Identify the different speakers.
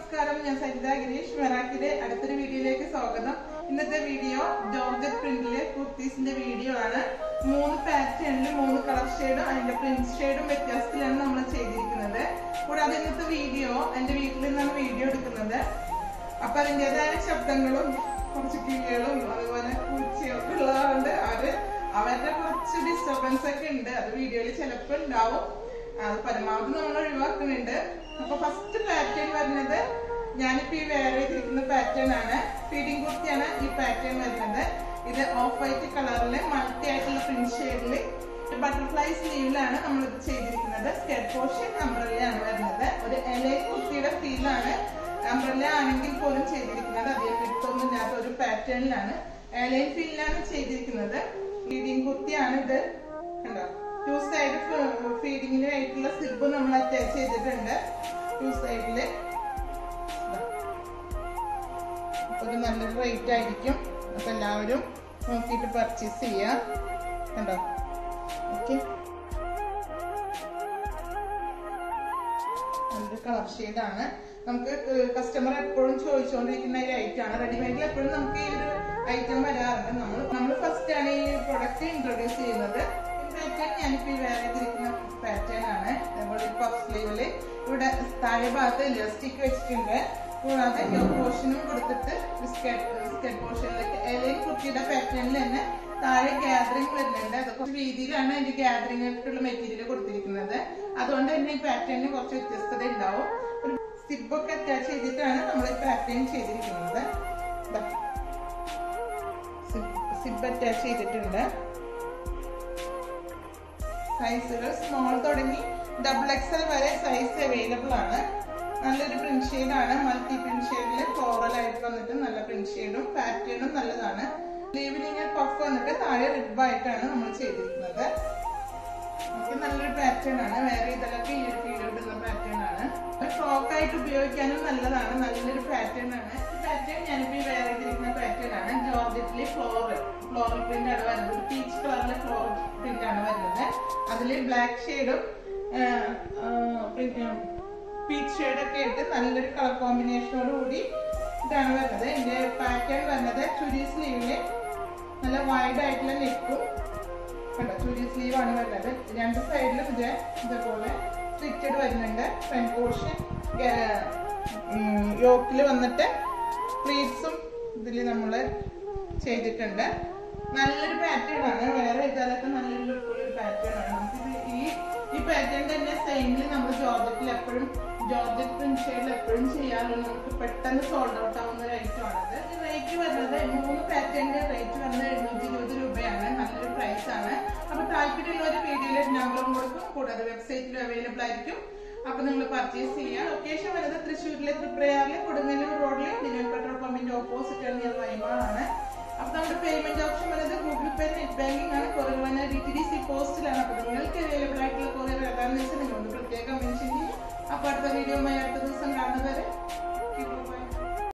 Speaker 1: നമസ്കാരം ഞാൻ സരിത ഗിരീഷ് മെറാക്കിന്റെ അടുത്തൊരു വീഡിയോയിലേക്ക് സ്വാഗതം ഇന്നത്തെ വീഡിയോ ജോർജറ്റ് പ്രിന്റിലെ കുർത്തീസിന്റെ വീഡിയോ ആണ് മൂന്ന് പാറ്റേണിൽ മൂന്ന് കളർ ഷെയ്ഡും അതിന്റെ പ്രിന്റ് ഷെയ്ഡും വ്യത്യാസത്തിലാണ് നമ്മൾ ചെയ്തിരിക്കുന്നത് കൂടാതെ ഇന്നത്തെ വീഡിയോ എന്റെ വീട്ടിൽ നിന്നാണ് വീഡിയോ എടുക്കുന്നത് അപ്പൊ അതിൻ്റെതായ ശബ്ദങ്ങളും കുറച്ച് കിളികളും അതുപോലെ പൂച്ചയൊക്കെ ഉള്ളതുകൊണ്ട് അവര് അവരുടെ കുറച്ച് ഡിസ്റ്റർബൻസ് ഒക്കെ ഉണ്ട് അത് വീഡിയോയിൽ ചിലപ്പോൾ ഉണ്ടാവും അത് പരമാവധി നമ്മൾ ഒഴിവാക്കുന്നുണ്ട് അപ്പൊ ഫസ്റ്റ് പാറ്റേൺ വരുന്നത് ഞാനിപ്പോ ഈ വെയർ ചെയ്തിരിക്കുന്ന പാറ്റേൺ ആണ് ഫീഡിംഗ് കുർത്തിയാണ് ഈ പാറ്റേൺ വരുന്നത് ഇത് ഓഫ് വൈറ്റ് കളറില് മൾട്ടി ആയിട്ടുള്ള പ്രിന്റ് ഷെയ്ഡില് ബട്ടർഫ്ലൈ സ്ലീവിലാണ് നമ്മൾ ഇത് ചെയ്തിരിക്കുന്നത് സ്കെറ്റ് പോർഷൻ അംബ്രല്ലയാണ് വരുന്നത് ഒരു എലൈ കുർത്തിയുടെ ഫീലാണ് അംബ്രല്ല ആണെങ്കിൽ പോലും ചെയ്തിരിക്കുന്നത് അധികം വിട്ടൊന്നും ഇല്ലാത്ത ഒരു പാറ്റേണിലാണ് എലൈൻ ഫീലിലാണ് ചെയ്തിരിക്കുന്നത് ഫീഡിംഗ് കുർത്തിയാണ് ഇത് കണ്ടോ ടു സൈഡ് ഫീഡിങ്ങിന് ആയിട്ടുള്ള സിബ് നമ്മൾ അറ്റാച്ച് ചെയ്തിട്ടുണ്ട് ടു സൈഡില് ഒരു നല്ലൊരു റേറ്റ് ആയിരിക്കും അപ്പൊ എല്ലാവരും നോക്കിയിട്ട് പർച്ചേസ് ചെയ്യാം കണ്ടോ ഓക്കെ നല്ലൊരു കളർ ഷെയ്ഡാണ് നമുക്ക് കസ്റ്റമർ എപ്പോഴും ചോദിച്ചുകൊണ്ടിരിക്കുന്ന ഒരു ഐറ്റം ആണ് റെഡിമെയ്ഡിൽ എപ്പോഴും നമുക്ക് ഈ ഒരു ഐറ്റം വരാറുണ്ട് നമ്മൾ നമ്മൾ ഫസ്റ്റ് ആണ് ഈ പ്രൊഡക്റ്റ് ഇൻട്രൊഡ്യൂസ് ചെയ്യുന്നത് പാറ്റേൺ ഞാനിപ്പോ ഈ വേറെ ചെയ്തിരിക്കുന്ന പാറ്റേൺ ആണ് അതുപോലെ പഫ് സ്ലീവില് ഇവിടെ താഴെ ഭാഗത്ത് ഇലാസ്റ്റിക് വെച്ചിട്ടുണ്ട് കൂടാതെ പോർഷനും കൊടുത്തിട്ട് ബിസ്ക്കറ്റ് ബിസ്ക്കറ്റ് പോർഷനിലേക്ക് ഇലയും കുട്ടിയുടെ പാറ്റേണിൽ തന്നെ താഴെ ഗാദറിംഗ് വരുന്നുണ്ട് അത് കുറച്ച് രീതിയിലാണ് അതിന്റെ ഗാദറിംഗ് ആയിട്ടുള്ള മെറ്റീരിയൽ കൊടുത്തിരിക്കുന്നത് അതുകൊണ്ട് തന്നെ ഈ പാറ്റേണിന് കുറച്ച് വ്യത്യസ്തത ഉണ്ടാവും ഒരു സിബൊക്കെ അറ്റാച്ച് ചെയ്തിട്ടാണ് നമ്മൾ ഈ പാറ്റേൺ ചെയ്തിരിക്കുന്നത് സിബ് അറ്റാച്ച് ചെയ്തിട്ടുണ്ട് സൈസുകൾ സ്മോൾ തുടങ്ങി ഡബിൾ എക്സൽ വരെ സൈസ് അവൈലബിൾ ആണ് നല്ലൊരു പ്രിന്റ് ഷെയ്ഡ് ആണ് മൾട്ടി പ്രിന്റ് ഷെയ്ഡിൽ ഫ്ലോറൽ ആയിട്ട് വന്നിട്ട് നല്ല പ്രിന്റ് ഷെയ്ഡും പാറ്റേണും നല്ലതാണ് ലീവിൽ ഇങ്ങനെ പഫ് വന്നിട്ട് താഴെ റിബ് ആയിട്ടാണ് നമ്മൾ ചെയ്തിരിക്കുന്നത് നമുക്ക് നല്ലൊരു പാറ്റേൺ ആണ് വേറെ ഇതിലൊക്കെ ഈ ഒരു ഇടുന്ന പാറ്റേൺ ആണ് ഫ്രോക്ക് ആയിട്ട് ഉപയോഗിക്കാനും നല്ലതാണ് നല്ലൊരു പാറ്റേൺ ആണ് ഈ പാറ്റേൺ ഞാനിപ്പോ ഈ വേറെ ചെയ്തിരിക്കുന്ന പാറ്റേൺ ആണ് ജോർജറ്റിലെ ഫ്ലോറൽ ഫ്ലോറൽ പ്രിന്റ് ആണ് വരുന്നത് പീച്ച് കളറിലെ ഫ്ലോറൽ പ്രിന്റ് ആണ് വരുന്നത് അതിൽ ബ്ലാക്ക് ഷെയ്ഡും പീച്ച് ഷെയ്ഡൊക്കെ ഇട്ട് നല്ലൊരു കളർ കോമ്പിനേഷനോട് കൂടി ഇതാണ് വരുന്നത് ഇതിന്റെ പാറ്റേൺ വരുന്നത് ചുരി സ്ലീവില് നല്ല വൈഡ് ആയിട്ടുള്ള നെക്കും കണ്ടോ ചുരി സ്ലീവ് ആണ് വരുന്നത് രണ്ട് സൈഡിലും ഇത് ഇതേപോലെ സ്റ്റിച്ചഡ് വരുന്നുണ്ട് ഫ്രണ്ട് പോർഷൻ യോക്കിൽ വന്നിട്ട് പ്ലീറ്റ്സും ഇതിൽ നമ്മൾ ചെയ്തിട്ടുണ്ട് നല്ലൊരു പാറ്റേൺ ആണ് വേറെ ഇതൊക്കെ നല്ലൊരു ലുക്കുള്ള ഒരു പാറ്റേൺ ആണ് നമുക്കിത് ഈ ഈ പാറ്റേൺ തന്നെ സെയിമിൽ നമ്മൾ ജോർജറ്റിൽ എപ്പോഴും ജോർജറ്റ് പ്രിന്റ് ഷെയ്ഡിൽ എപ്പോഴും ചെയ്യാറുള്ളൂ നമുക്ക് പെട്ടെന്ന് സോൾഡ് ഔട്ട് ആവുന്ന ഒരു ഐറ്റം ആണത് റേറ്റ് വരുന്നത് മൂന്ന് പാറ്റേണിന്റെ റേറ്റ് വരുന്നത് എഴുന്നൂറ്റി ഇരുപത് രൂപയാണ് നല്ലൊരു പ്രൈസ് ആണ് അപ്പൊ താല്പര്യമുള്ള ഒരു വീഡിയോയിലെ നമ്പറും കൊടുക്കും കൂടാതെ വെബ്സൈറ്റിലും അവൈലബിൾ ആയിരിക്കും അപ്പൊ നിങ്ങൾ പർച്ചേസ് ചെയ്യാം ലൊക്കേഷൻ വരുന്നത് തൃശ്ശൂരിലെ തൃപ്രയാറിലെ കൊടുങ്ങല്ലൂർ റോഡിലെ ഡിനൽ പെട്രോൾ പമ്പിന്റെ ഓപ്പോസിറ്റ് ആണ് ഞാൻ വൈമാളാണ് അപ്പൊ നമ്മുടെ പേയ്മെന്റ് ഓപ്ഷൻ വരുന്നത് ഗൂഗിൾ പേ നെറ്റ് ബാങ്കിങ് ആണ് കൊറിയർ വന്ന ഡി ടി ഡി സി പോസ്റ്റിലാണ് അപ്പൊ നിങ്ങൾക്ക് അവൈലബിൾ ആയിട്ടുള്ള കൊറിയർ ഏതാണെന്ന് വെച്ചാൽ നിങ്ങളൊന്ന് പ്രത്യേകം മെൻഷൻ ചെയ്യും അപ്പൊ അടുത്ത വീഡിയോ അടുത്ത ദിവസം കാണുന്നവരെ